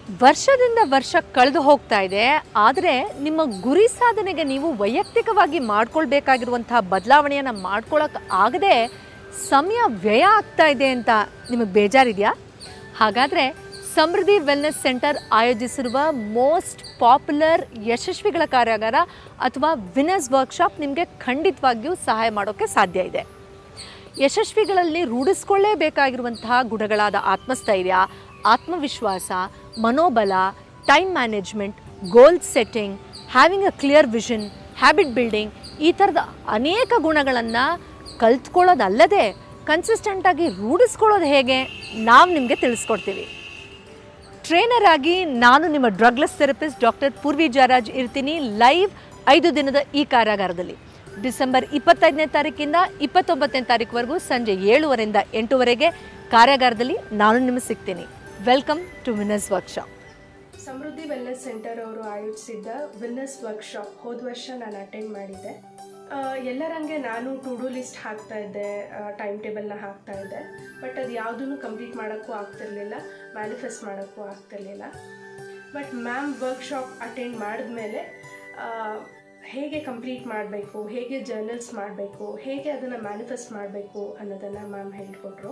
ವರ್ಷದಿಂದ ವರ್ಷ ಕಳೆದು ಹೋಗ್ತಾ ಇದೆ ಆದರೆ ನಿಮ್ಮ ಗುರಿ ಸಾಧನೆಗೆ ನೀವು ವೈಯಕ್ತಿಕವಾಗಿ ಮಾಡ್ಕೊಳ್ಬೇಕಾಗಿರುವಂತಹ ಬದಲಾವಣೆಯನ್ನು ಮಾಡ್ಕೊಳಕ್ಕೆ ಆಗದೆ ಸಮಯ ವ್ಯಯ ಆಗ್ತಾ ಇದೆ ಅಂತ ನಿಮಗೆ ಬೇಜಾರಿದೆಯಾ ಹಾಗಾದರೆ ಸಮೃದ್ಧಿ ವೆಲ್ನೆಸ್ ಸೆಂಟರ್ ಆಯೋಜಿಸಿರುವ ಮೋಸ್ಟ್ ಪಾಪ್ಯುಲರ್ ಯಶಸ್ವಿಗಳ ಕಾರ್ಯಾಗಾರ ಅಥವಾ ವಿನರ್ಸ್ ವರ್ಕ್ಶಾಪ್ ನಿಮಗೆ ಖಂಡಿತವಾಗಿಯೂ ಸಹಾಯ ಮಾಡೋಕ್ಕೆ ಸಾಧ್ಯ ಇದೆ ಯಶಸ್ವಿಗಳಲ್ಲಿ ರೂಢಿಸ್ಕೊಳ್ಳೇಬೇಕಾಗಿರುವಂತಹ ಗುಣಗಳಾದ ಆತ್ಮಸ್ಥೈರ್ಯ ಆತ್ಮವಿಶ್ವಾಸ ಮನೋಬಲ time management goal setting having a clear vision habit building ಈ ಥರದ ಅನೇಕ ಗುಣಗಳನ್ನು ಕಲ್ತ್ಕೊಳ್ಳೋದಲ್ಲದೆ ಕನ್ಸಿಸ್ಟೆಂಟಾಗಿ ರೂಢಿಸ್ಕೊಳ್ಳೋದು ಹೇಗೆ ನಾವು ನಿಮಗೆ ತಿಳಿಸ್ಕೊಡ್ತೀವಿ ಟ್ರೈನರ್ ಆಗಿ ನಾನು ನಿಮ್ಮ drugless therapist doctor Poorvi Jaraj ಇರ್ತೀನಿ ಲೈವ್ ಐದು ದಿನದ ಈ ಕಾರ್ಯಾಗಾರದಲ್ಲಿ ಡಿಸೆಂಬರ್ ಇಪ್ಪತ್ತೈದನೇ ತಾರೀಕಿಂದ ಇಪ್ಪತ್ತೊಂಬತ್ತನೇ ತಾರೀಕುವರೆಗೂ ಸಂಜೆ ಏಳುವರೆಯಿಂದ ಎಂಟುವರೆಗೆ ಕಾರ್ಯಾಗಾರದಲ್ಲಿ ನಾನು ನಿಮಗೆ ಸಿಗ್ತೀನಿ welcome to winners workshop Samruddhi wellness centre ಅವರು ಆಯೋಜಿಸಿದ್ದ ವೆಲ್ನೆಸ್ ವರ್ಕ್ಶಾಪ್ ಹೋದ ವರ್ಷ ನಾನು ಅಟೆಂಡ್ ಮಾಡಿದ್ದೆ ಆ, ಎಲ್ಲರಂಗೆ ನಾನು ಟು ಡೂ ಲಿಸ್ಟ್ ಹಾಕ್ತಾ ಇದ್ದೆ ಟೈಮ್ ಟೇಬಲ್ನ ಹಾಕ್ತಾ ಇದ್ದೆ ಬಟ್ ಅದು ಯಾವುದನ್ನು ಕಂಪ್ಲೀಟ್ ಮಾಡೋಕ್ಕೂ ಆಗ್ತಿರ್ಲಿಲ್ಲ ಮ್ಯಾನಿಫೆಸ್ಟ್ ಮಾಡೋಕ್ಕೂ ಆಗ್ತಿರ್ಲಿಲ್ಲ ಬಟ್ ಮ್ಯಾಮ್ ವರ್ಕ್ಶಾಪ್ ಅಟೆಂಡ್ ಮಾಡಿದ್ಮೇಲೆ ಹೇಗೆ ಕಂಪ್ಲೀಟ್ ಮಾಡಬೇಕು ಹೇಗೆ ಜರ್ನಲ್ಸ್ ಮಾಡಬೇಕು ಹೇಗೆ ಅದನ್ನು ಮ್ಯಾನಿಫೆಸ್ಟ್ ಮಾಡಬೇಕು ಅನ್ನೋದನ್ನು ಮ್ಯಾಮ್ ಹೇಳಿಕೊಟ್ರು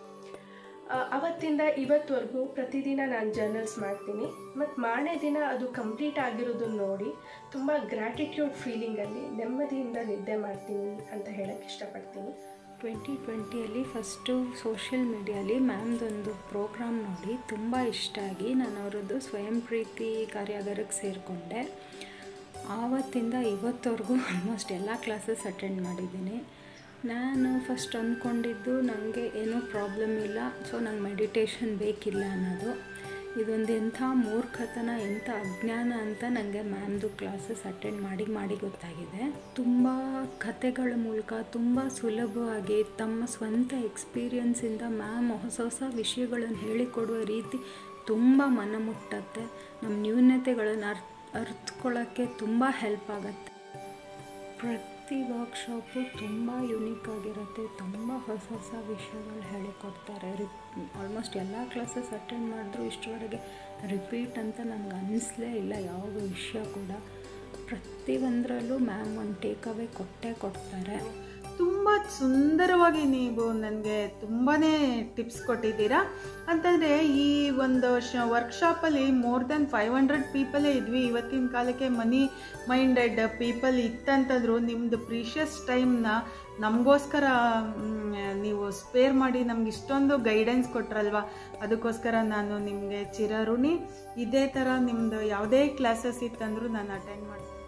ಆ, ಅವತ್ತಿಂದ ಇವತ್ತವರೆಗೂ ಪ್ರತಿದಿನ ನಾನು ಜರ್ನಲ್ಸ್ ಮಾಡ್ತೀನಿ ಮತ್ತು ಮಾರನೇ ದಿನ ಅದು ಕಂಪ್ಲೀಟ್ ಆಗಿರೋದನ್ನ ನೋಡಿ ತುಂಬ ಗ್ರ್ಯಾಟಿಟ್ಯೂಡ್ ಫೀಲಿಂಗಲ್ಲಿ ನೆಮ್ಮದಿಯಿಂದ ನಿದ್ದೆ ಮಾಡ್ತೀನಿ ಅಂತ ಹೇಳಕ್ಕೆ ಇಷ್ಟಪಡ್ತೀನಿ ಟ್ವೆಂಟಿ ಟ್ವೆಂಟಿಯಲ್ಲಿ ಫಸ್ಟು ಸೋಷಿಯಲ್ ಮೀಡಿಯಲ್ಲಿ ಮ್ಯಾಮ್ದೊಂದು ಪ್ರೋಗ್ರಾಮ್ ನೋಡಿ ತುಂಬ ಇಷ್ಟ ಆಗಿ ನಾನು ಅವರದ್ದು ಸ್ವಯಂ ಪ್ರೀತಿ ಕಾರ್ಯಾಗಾರಕ್ಕೆ ಸೇರಿಕೊಂಡೆ ಆವತ್ತಿಂದ ಇವತ್ತವರೆಗೂ ಆಲ್ಮೋಸ್ಟ್ ಎಲ್ಲ ಕ್ಲಾಸಸ್ ಅಟೆಂಡ್ ಮಾಡಿದ್ದೀನಿ ನಾನು ಫಸ್ಟ್ ಅಂದ್ಕೊಂಡಿದ್ದು ನನಗೆ ಏನೂ ಪ್ರಾಬ್ಲಮ್ ಇಲ್ಲ ಸೊ ನಂಗೆ ಮೆಡಿಟೇಷನ್ ಬೇಕಿಲ್ಲ ಅನ್ನೋದು ಇದೊಂದು ಎಂಥ ಮೂರ್ಖತನ ಎಂಥ ಅಜ್ಞಾನ ಅಂತ ನನಗೆ ಮ್ಯಾಮ್ದು ಕ್ಲಾಸಸ್ ಅಟೆಂಡ್ ಮಾಡಿ ಮಾಡಿ ಗೊತ್ತಾಗಿದೆ ತುಂಬ ಕತೆಗಳ ಮೂಲಕ ತುಂಬ ಸುಲಭವಾಗಿ ತಮ್ಮ ಸ್ವಂತ ಎಕ್ಸ್ಪೀರಿಯನ್ಸಿಂದ ಮ್ಯಾಮ್ ಹೊಸ ಹೊಸ ವಿಷಯಗಳನ್ನು ಹೇಳಿಕೊಡುವ ರೀತಿ ತುಂಬ ಮನಮುಟ್ಟತ್ತೆ ನಮ್ಮ ನ್ಯೂನತೆಗಳನ್ನು ಅರ್ಥ ಅರ್ಥಕೊಳ್ಳೋಕ್ಕೆ ತುಂಬ ಹೆಲ್ಪ್ ಆಗುತ್ತೆ ಪ್ರತಿ ವರ್ಕ್ಶಾಪು ತುಂಬ ಯುನೀಕ್ ಆಗಿರುತ್ತೆ ತುಂಬ ಹೊಸ ಹೊಸ ವಿಷಯಗಳು ಹೇಳಿಕೊಡ್ತಾರೆ ರಿ ಆಲ್ಮೋಸ್ಟ್ ಎಲ್ಲ ಕ್ಲಾಸಸ್ ಅಟೆಂಡ್ ಮಾಡಿದ್ರು ಇಷ್ಟರವರೆಗೆ ರಿಪೀಟ್ ಅಂತ ನನಗೆ ಅನ್ನಿಸ್ಲೇ ಇಲ್ಲ ಯಾವುದೋ ವಿಷಯ ಕೂಡ ಪ್ರತಿಯೊಂದರಲ್ಲೂ ಮ್ಯಾಮ್ ಒಂದು ಟೇಕ್ ಅವೇ ಕೊಟ್ಟೇ ಕೊಡ್ತಾರೆ ತುಂಬ ಸುಂದರವಾಗಿ ನೀವು ನನಗೆ ತುಂಬಾ ಟಿಪ್ಸ್ ಕೊಟ್ಟಿದ್ದೀರಾ ಅಂತಂದರೆ ಈ ಒಂದು ಶ ವರ್ಕ್ಶಾಪಲ್ಲಿ ಮೋರ್ ದೆನ್ ಫೈವ್ ಹಂಡ್ರೆಡ್ ಪೀಪಲೇ ಇದ್ವಿ ಇವತ್ತಿನ ಕಾಲಕ್ಕೆ ಮನಿ ಮೈಂಡೆಡ್ ಪೀಪಲ್ ಇತ್ತಂತಂದ್ರು ನಿಮ್ಮದು ಪ್ರೀಷಿಯಸ್ ಟೈಮ್ನ ನಮಗೋಸ್ಕರ ನೀವು ಸ್ಪೇರ್ ಮಾಡಿ ನಮ್ಗೆ ಇಷ್ಟೊಂದು ಗೈಡೆನ್ಸ್ ಕೊಟ್ರಲ್ವ ಅದಕ್ಕೋಸ್ಕರ ನಾನು ನಿಮಗೆ ಚಿರಋಣಿ ಇದೇ ಥರ ನಿಮ್ಮದು ಯಾವುದೇ ಕ್ಲಾಸಸ್ ಇತ್ತಂದ್ರೂ ನಾನು ಅಟೆಂಡ್ ಮಾಡ್ತೀನಿ